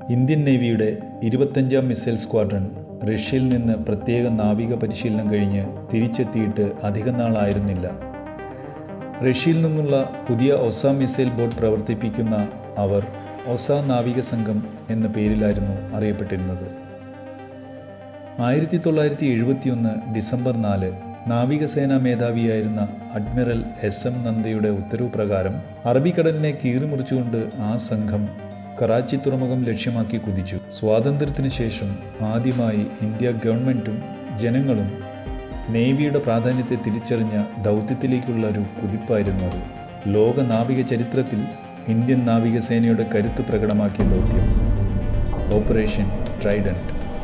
Indian നേവിയുടെ ഇരുപത്തഞ്ചാം missile squadron റഷ്യയിൽ നിന്ന് പ്രത്യേക നാവിക പരിശീലനം കഴിഞ്ഞ് തിരിച്ചെത്തിയിട്ട് അധിക നാളായിരുന്നില്ല റഷ്യയിൽ നിന്നുള്ള പുതിയ ഒസ മിസൈൽ ബോട്ട് പ്രവർത്തിപ്പിക്കുന്ന അവർ ഒസ നാവിക സംഘം എന്ന പേരിലായിരുന്നു അറിയപ്പെട്ടിരുന്നത് ആയിരത്തി തൊള്ളായിരത്തി എഴുപത്തിയൊന്ന് ഡിസംബർ നാല് നാവികസേനാ മേധാവിയായിരുന്ന അഡ്മിറൽ എസ് എം നന്ദയുടെ ഉത്തരവ് പ്രകാരം അറബിക്കടലിനെ കീറിമുറിച്ചുകൊണ്ട് ആ സംഘം കറാച്ചി തുറമുഖം ലക്ഷ്യമാക്കി കുതിച്ചു സ്വാതന്ത്ര്യത്തിന് ശേഷം ആദ്യമായി ഇന്ത്യ ഗവൺമെൻറ്റും ജനങ്ങളും നേവിയുടെ പ്രാധാന്യത്തെ തിരിച്ചറിഞ്ഞ ദൗത്യത്തിലേക്കുള്ള ഒരു കുതിപ്പായിരുന്നു അത് ലോക നാവിക ചരിത്രത്തിൽ ഇന്ത്യൻ നാവികസേനയുടെ കരുത്ത് പ്രകടമാക്കിയ ദൗത്യം ഓപ്പറേഷൻ ട്രൈഡൻറ്റ്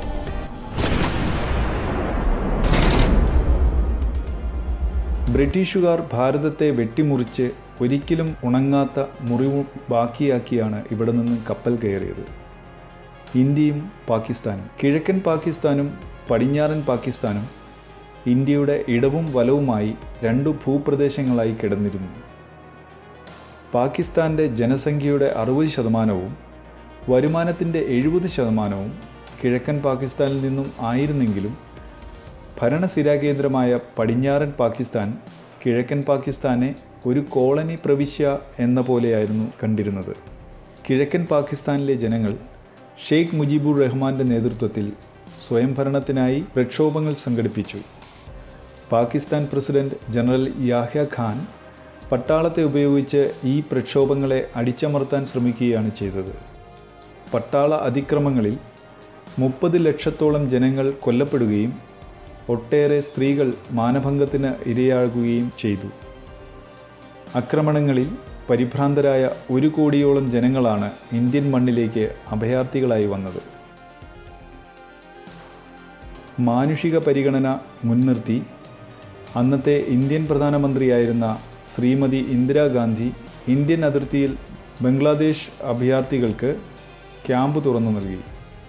ബ്രിട്ടീഷുകാർ ഭാരതത്തെ വെട്ടിമുറിച്ച് ഒരിക്കലും ഉണങ്ങാത്ത മുറിവ് ബാക്കിയാക്കിയാണ് ഇവിടെ നിന്ന് കപ്പൽ കയറിയത് ഇന്ത്യയും പാകിസ്ഥാനും കിഴക്കൻ പാകിസ്ഥാനും പടിഞ്ഞാറൻ പാകിസ്ഥാനും ഇന്ത്യയുടെ ഇടവും വലവുമായി രണ്ടു ഭൂപ്രദേശങ്ങളായി കിടന്നിരുന്നു പാകിസ്ഥാൻ്റെ ജനസംഖ്യയുടെ അറുപത് ശതമാനവും വരുമാനത്തിൻ്റെ എഴുപത് ശതമാനവും കിഴക്കൻ പാകിസ്ഥാനിൽ നിന്നും ആയിരുന്നെങ്കിലും ഭരണസിരാകേന്ദ്രമായ പടിഞ്ഞാറൻ പാകിസ്ഥാൻ കിഴക്കൻ പാകിസ്ഥാനെ ഒരു കോളനി പ്രവിശ്യ എന്ന പോലെയായിരുന്നു കണ്ടിരുന്നത് കിഴക്കൻ പാകിസ്ഥാനിലെ ജനങ്ങൾ ഷെയ്ഖ് മുജീബുർ റഹ്മാൻ്റെ നേതൃത്വത്തിൽ സ്വയംഭരണത്തിനായി പ്രക്ഷോഭങ്ങൾ സംഘടിപ്പിച്ചു പാകിസ്ഥാൻ പ്രസിഡന്റ് ജനറൽ യാഹ്യ ഖാൻ പട്ടാളത്തെ ഉപയോഗിച്ച് ഈ പ്രക്ഷോഭങ്ങളെ അടിച്ചമർത്താൻ ശ്രമിക്കുകയാണ് ചെയ്തത് പട്ടാള അതിക്രമങ്ങളിൽ മുപ്പത് ലക്ഷത്തോളം ജനങ്ങൾ കൊല്ലപ്പെടുകയും ഒട്ടേറെ സ്ത്രീകൾ മാനഭംഗത്തിന് ഇരയാകുകയും ചെയ്തു ആക്രമണങ്ങളിൽ പരിഭ്രാന്തരായ ഒരു കോടിയോളം ജനങ്ങളാണ് ഇന്ത്യൻ മണ്ണിലേക്ക് അഭയാർത്ഥികളായി വന്നത് മാനുഷിക പരിഗണന മുൻനിർത്തി അന്നത്തെ ഇന്ത്യൻ പ്രധാനമന്ത്രിയായിരുന്ന ശ്രീമതി ഇന്ദിരാഗാന്ധി ഇന്ത്യൻ അതിർത്തിയിൽ ബംഗ്ലാദേശ് അഭയാർത്ഥികൾക്ക് ക്യാമ്പ് തുറന്നു നൽകി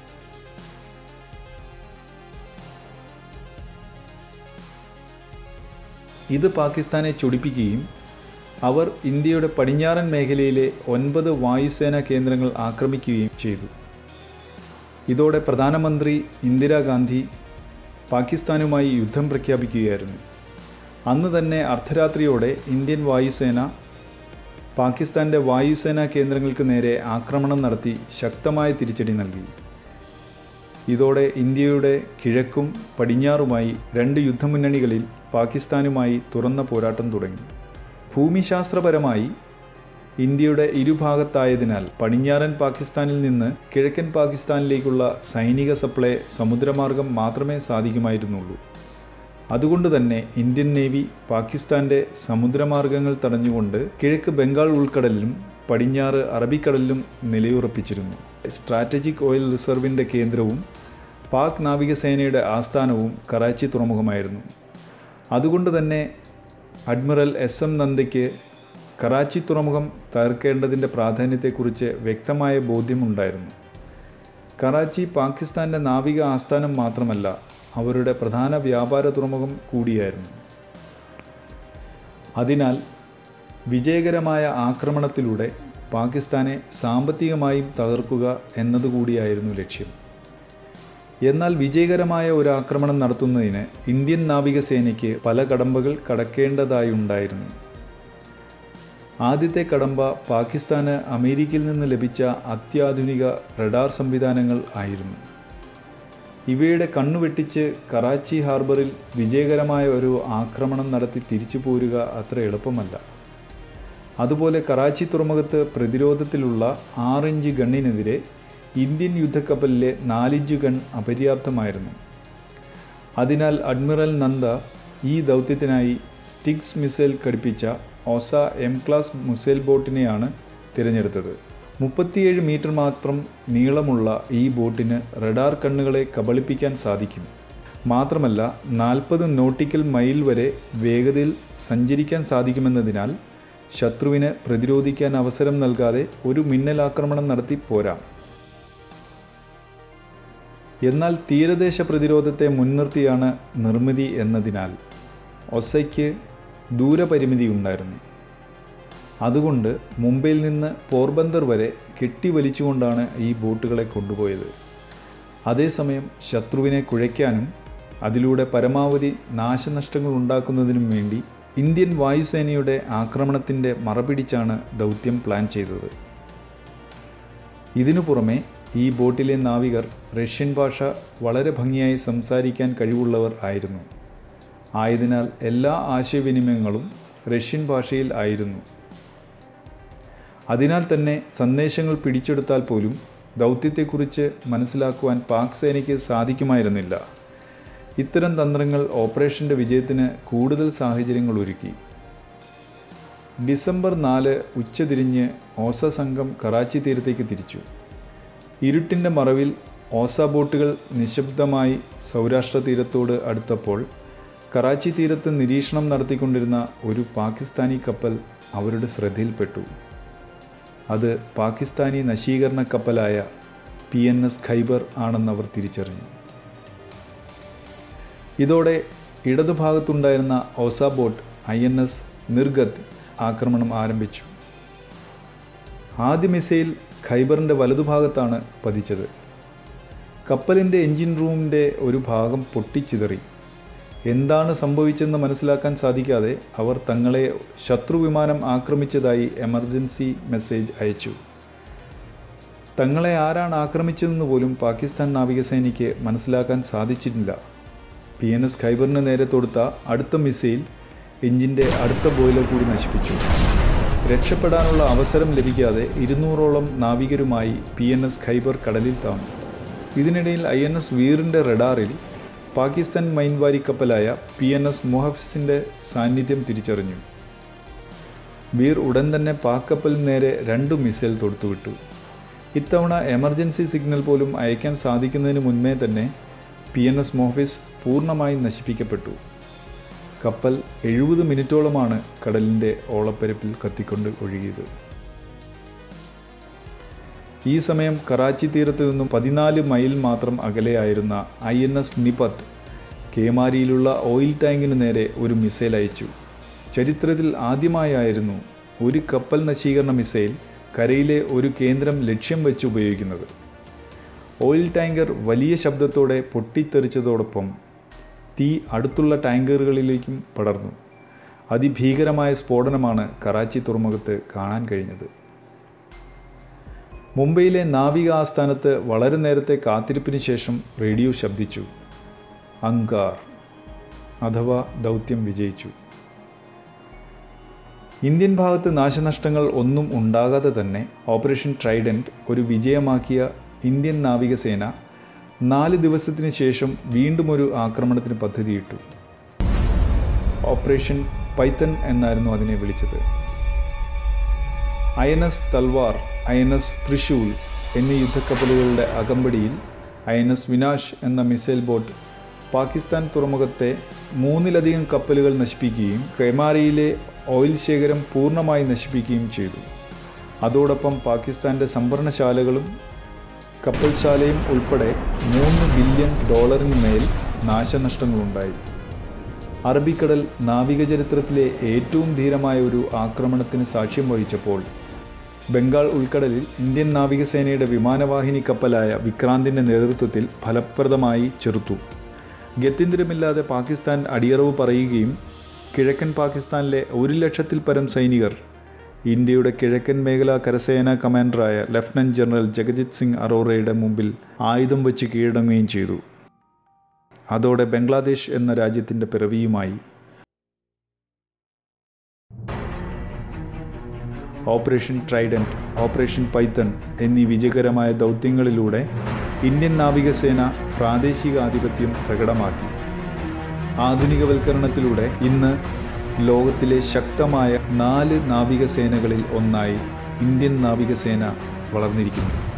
ഇത് പാകിസ്ഥാനെ ചൊടിപ്പിക്കുകയും അവർ ഇന്ത്യയുടെ പടിഞ്ഞാറൻ മേഖലയിലെ ഒൻപത് വായുസേനാ കേന്ദ്രങ്ങൾ ആക്രമിക്കുകയും ചെയ്തു ഇതോടെ പ്രധാനമന്ത്രി ഇന്ദിരാഗാന്ധി പാകിസ്ഥാനുമായി യുദ്ധം പ്രഖ്യാപിക്കുകയായിരുന്നു അന്ന് തന്നെ അർദ്ധരാത്രിയോടെ ഇന്ത്യൻ വായുസേന പാകിസ്ഥാൻ്റെ വായുസേനാ കേന്ദ്രങ്ങൾക്ക് നേരെ ആക്രമണം നടത്തി ശക്തമായ തിരിച്ചടി നൽകി ഇതോടെ ഇന്ത്യയുടെ കിഴക്കും പടിഞ്ഞാറുമായി രണ്ട് യുദ്ധമുന്നണികളിൽ പാകിസ്ഥാനുമായി തുറന്ന പോരാട്ടം തുടങ്ങി ഭൂമിശാസ്ത്രപരമായി ഇന്ത്യയുടെ ഇരുഭാഗത്തായതിനാൽ പടിഞ്ഞാറൻ പാകിസ്ഥാനിൽ നിന്ന് കിഴക്കൻ പാകിസ്ഥാനിലേക്കുള്ള സൈനിക സപ്ലൈ സമുദ്രമാർഗം മാത്രമേ സാധിക്കുമായിരുന്നുള്ളൂ അതുകൊണ്ട് തന്നെ ഇന്ത്യൻ നേവി പാകിസ്ഥാൻ്റെ സമുദ്രമാർഗങ്ങൾ തടഞ്ഞുകൊണ്ട് കിഴക്ക് ബംഗാൾ ഉൾക്കടലിലും പടിഞ്ഞാറ് അറബിക്കടലിലും നിലയുറപ്പിച്ചിരുന്നു സ്ട്രാറ്റജിക് ഓയിൽ റിസർവിൻ്റെ കേന്ദ്രവും പാക് നാവികസേനയുടെ ആസ്ഥാനവും കറാച്ചി തുറമുഖമായിരുന്നു അതുകൊണ്ട് തന്നെ അഡ്മിറൽ എസ് എം നന്ദയ്ക്ക് കറാച്ചി തുറമുഖം തകർക്കേണ്ടതിൻ്റെ പ്രാധാന്യത്തെക്കുറിച്ച് വ്യക്തമായ ബോധ്യമുണ്ടായിരുന്നു കറാച്ചി പാകിസ്ഥാൻ്റെ നാവിക ആസ്ഥാനം മാത്രമല്ല അവരുടെ പ്രധാന വ്യാപാര തുറമുഖം കൂടിയായിരുന്നു അതിനാൽ വിജയകരമായ ആക്രമണത്തിലൂടെ പാകിസ്ഥാനെ സാമ്പത്തികമായും തകർക്കുക എന്നതുകൂടിയായിരുന്നു ലക്ഷ്യം എന്നാൽ വിജയകരമായ ഒരു ആക്രമണം നടത്തുന്നതിന് ഇന്ത്യൻ നാവികസേനയ്ക്ക് പല കടമ്പകൾ കടക്കേണ്ടതായുണ്ടായിരുന്നു ആദ്യത്തെ കടമ്പ പാകിസ്ഥാന് അമേരിക്കയിൽ നിന്ന് ലഭിച്ച അത്യാധുനിക റഡാർ സംവിധാനങ്ങൾ ആയിരുന്നു ഇവയുടെ കണ്ണുവെട്ടിച്ച് കറാച്ചി ഹാർബറിൽ വിജയകരമായ ഒരു ആക്രമണം നടത്തി തിരിച്ചു പോരുക അത്ര എളുപ്പമല്ല അതുപോലെ കറാച്ചി തുറമുഖത്ത് പ്രതിരോധത്തിലുള്ള ആറിഞ്ച് ഗണ്ണിനെതിരെ ഇന്ത്യൻ യുദ്ധക്കപ്പലിലെ നാലിഞ്ച് ഗൺ അപര്യാപ്തമായിരുന്നു അതിനാൽ അഡ്മിറൽ നന്ദ ഈ ദൗത്യത്തിനായി സ്റ്റിക്സ് മിസൈൽ ഘടിപ്പിച്ച ഓസ എം ക്ലാസ് മിസൈൽ ബോട്ടിനെയാണ് തിരഞ്ഞെടുത്തത് മുപ്പത്തിയേഴ് മീറ്റർ മാത്രം നീളമുള്ള ഈ ബോട്ടിന് റഡാർ കണ്ണുകളെ കബളിപ്പിക്കാൻ സാധിക്കും മാത്രമല്ല നാൽപ്പത് നോട്ടിക്കൽ മൈൽ വരെ വേഗതയിൽ സഞ്ചരിക്കാൻ സാധിക്കുമെന്നതിനാൽ ശത്രുവിന് പ്രതിരോധിക്കാൻ അവസരം നൽകാതെ ഒരു മിന്നലാക്രമണം നടത്തി പോരാം എന്നാൽ തീരദേശ പ്രതിരോധത്തെ മുൻനിർത്തിയാണ് നിർമ്മിതി എന്നതിനാൽ ഒസയ്ക്ക് ദൂരപരിമിതി ഉണ്ടായിരുന്നു അതുകൊണ്ട് മുംബൈയിൽ നിന്ന് പോർബന്ദർ വരെ കെട്ടിവലിച്ചുകൊണ്ടാണ് ഈ ബോട്ടുകളെ കൊണ്ടുപോയത് അതേസമയം ശത്രുവിനെ കുഴയ്ക്കാനും അതിലൂടെ പരമാവധി നാശനഷ്ടങ്ങൾ ഉണ്ടാക്കുന്നതിനും വേണ്ടി ഇന്ത്യൻ വായുസേനയുടെ ആക്രമണത്തിൻ്റെ മറപിടിച്ചാണ് ദൗത്യം പ്ലാൻ ചെയ്തത് ഇതിനു പുറമെ ഈ ബോട്ടിലെ നാവികർ റഷ്യൻ ഭാഷ വളരെ ഭംഗിയായി സംസാരിക്കാൻ കഴിവുള്ളവർ ആയിരുന്നു ആയതിനാൽ എല്ലാ ആശയവിനിമയങ്ങളും റഷ്യൻ ഭാഷയിൽ ആയിരുന്നു അതിനാൽ തന്നെ സന്ദേശങ്ങൾ പിടിച്ചെടുത്താൽ പോലും ദൗത്യത്തെക്കുറിച്ച് മനസ്സിലാക്കുവാൻ പാക് സേനയ്ക്ക് സാധിക്കുമായിരുന്നില്ല ഇത്തരം തന്ത്രങ്ങൾ ഓപ്പറേഷൻ്റെ വിജയത്തിന് കൂടുതൽ സാഹചര്യങ്ങൾ ഒരുക്കി ഡിസംബർ നാല് ഉച്ചതിരിഞ്ഞ് ഓസ സംഘം കറാച്ചി തീരത്തേക്ക് തിരിച്ചു ഇരുട്ടിൻ്റെ മറവിൽ ഓസ ബോട്ടുകൾ നിശബ്ദമായി സൗരാഷ്ട്ര തീരത്തോട് അടുത്തപ്പോൾ കറാച്ചി തീരത്ത് നിരീക്ഷണം നടത്തിക്കൊണ്ടിരുന്ന ഒരു പാകിസ്ഥാനി കപ്പൽ അവരുടെ ശ്രദ്ധയിൽപ്പെട്ടു അത് പാകിസ്ഥാനി നശീകരണ കപ്പലായ പി എൻ എസ് ഖൈബർ ആണെന്നവർ തിരിച്ചറിഞ്ഞു ഇതോടെ ഇടതുഭാഗത്തുണ്ടായിരുന്ന Osa boat I N S Nirghat ആക്രമണം ആരംഭിച്ചു ആദ്യ മിസൈൽ ഖൈബറിൻ്റെ വലതുഭാഗത്താണ് പതിച്ചത് കപ്പലിൻ്റെ എൻജിൻ റൂമിൻ്റെ ഒരു ഭാഗം പൊട്ടിച്ചിതറി എന്താണ് സംഭവിച്ചെന്ന് മനസ്സിലാക്കാൻ സാധിക്കാതെ അവർ തങ്ങളെ ശത്രു വിമാനം ആക്രമിച്ചതായി എമർജൻസി മെസ്സേജ് അയച്ചു തങ്ങളെ ആരാണ് ആക്രമിച്ചതെന്ന് പോലും പാകിസ്ഥാൻ നാവികസേനയ്ക്ക് മനസ്സിലാക്കാൻ സാധിച്ചിട്ടില്ല പി എൻ എസ് ഖൈബറിന് നേരെ തൊടുത്ത അടുത്ത മിസൈൽ എഞ്ചിൻ്റെ അടുത്ത ബോയിലർ കൂടി നശിപ്പിച്ചു രക്ഷപ്പെടാനുള്ള അവസരം ലഭിക്കാതെ ഇരുന്നൂറോളം നാവികരുമായി പി എൻ എസ് ഖൈബർ കടലിൽ താണു ഇതിനിടയിൽ ഐ എൻ എസ് വീറിൻ്റെ റഡാറിൽ പാകിസ്ഥാൻ മൈൻവാരി കപ്പലായ പി എൻ എസ് മുഹഫിസിൻ്റെ സാന്നിധ്യം തിരിച്ചറിഞ്ഞു വീർ ഉടൻ തന്നെ പാക് കപ്പലിന് നേരെ രണ്ട് മിസൈൽ തൊടുത്തുവിട്ടു ഇത്തവണ എമർജൻസി സിഗ്നൽ പോലും അയക്കാൻ സാധിക്കുന്നതിന് മുൻപേ തന്നെ പി എൻ എസ് മോഫിസ് പൂർണ്ണമായി നശിപ്പിക്കപ്പെട്ടു കപ്പൽ എഴുപത് മിനിറ്റോളമാണ് കടലിൻ്റെ ഓളപ്പരപ്പിൽ കത്തിക്കൊണ്ട് ഒഴുകിയത് ഈ സമയം കറാച്ചി തീരത്ത് നിന്നും പതിനാല് മൈൽ മാത്രം അകലെയായിരുന്ന ഐ എൻ എസ് നിപത്ത് കേമാരിയിലുള്ള ഓയിൽ ടാങ്കിന് നേരെ ഒരു മിസൈൽ അയച്ചു ചരിത്രത്തിൽ ആദ്യമായായിരുന്നു ഒരു കപ്പൽ നശീകരണ മിസൈൽ കരയിലെ ഒരു കേന്ദ്രം ലക്ഷ്യം വെച്ച് ഉപയോഗിക്കുന്നത് ഓയിൽ ടാങ്കർ വലിയ ശബ്ദത്തോടെ പൊട്ടിത്തെറിച്ചതോടൊപ്പം തീ അടുത്തുള്ള ടാങ്കറുകളിലേക്കും പടർന്നു അതിഭീകരമായ സ്ഫോടനമാണ് കറാച്ചി തുറമുഖത്ത് കാണാൻ കഴിഞ്ഞത് മുംബൈയിലെ നാവിക ആസ്ഥാനത്ത് വളരെ നേരത്തെ കാത്തിരിപ്പിന് ശേഷം റേഡിയോ ശബ്ദിച്ചു അങ്കാർ അഥവാ ദൗത്യം വിജയിച്ചു ഇന്ത്യൻ ഭാഗത്ത് നാശനഷ്ടങ്ങൾ ഒന്നും ഉണ്ടാകാതെ തന്നെ ഓപ്പറേഷൻ ട്രൈഡൻറ്റ് ഒരു വിജയമാക്കിയ ഇന്ത്യൻ നാവികസേന നാല് ദിവസത്തിന് ശേഷം വീണ്ടും ഒരു ആക്രമണത്തിന് പദ്ധതിയിട്ടു ഓപ്പറേഷൻ പൈത്തൺ എന്നായിരുന്നു അതിനെ വിളിച്ചത് I N S Talwar I N S Trishul എന്നീ യുദ്ധക്കപ്പലുകളുടെ അകമ്പടിയിൽ ഐ എൻ എസ് വിനാഷ് എന്ന മിസൈൽ ബോട്ട് പാകിസ്ഥാൻ തുറമുഖത്തെ മൂന്നിലധികം കപ്പലുകൾ നശിപ്പിക്കുകയും കൈമാരിയിലെ ഓയിൽ ശേഖരം പൂർണ്ണമായി നശിപ്പിക്കുകയും ചെയ്തു അതോടൊപ്പം പാകിസ്ഥാൻ്റെ സംഭരണശാലകളും കപ്പൽശാലയും ഉൾപ്പെടെ മൂന്ന് ബില്യൺ ഡോളറിന് മേൽ നാശനഷ്ടങ്ങളുണ്ടായി അറബിക്കടൽ നാവിക ചരിത്രത്തിലെ ഏറ്റവും ധീരമായ ഒരു ആക്രമണത്തിന് സാക്ഷ്യം വഹിച്ചപ്പോൾ ബംഗാൾ ഉൾക്കടലിൽ ഇന്ത്യൻ നാവികസേനയുടെ വിമാനവാഹിനി കപ്പലായ വിക്രാന്തിൻ്റെ നേതൃത്വത്തിൽ ഫലപ്രദമായി ചെറുത്തു ഗത്യന്തരമില്ലാതെ പാകിസ്ഥാൻ അടിയറവ് പറയുകയും കിഴക്കൻ പാകിസ്ഥാനിലെ ഒരു ലക്ഷത്തിൽ പരം സൈനികർ ഇന്ത്യയുടെ കിഴക്കൻ മേഖലാ കരസേനാ കമാൻഡറായ ലഫ്റ്റനന്റ് ജനറൽ ജഗജിത് സിംഗ് അറോറയുടെ മുമ്പിൽ ആയുധം വെച്ച് കീഴടങ്ങുകയും ചെയ്തു അതോടെ ബംഗ്ലാദേശ് എന്ന രാജ്യത്തിൻ്റെ പിറവിയുമായി ഓപ്പറേഷൻ ട്രൈഡൻറ്റ് ഓപ്പറേഷൻ പൈത്തൺ എന്നീ വിജയകരമായ ദൗത്യങ്ങളിലൂടെ ഇന്ത്യൻ നാവികസേന പ്രാദേശിക ആധിപത്യം പ്രകടമാക്കി ആധുനികവൽക്കരണത്തിലൂടെ ഇന്ന് ലോകത്തിലെ ശക്തമായ നാല് നാവികസേനകളിൽ ഒന്നായി ഇന്ത്യൻ നാവികസേന വളർന്നിരിക്കുന്നു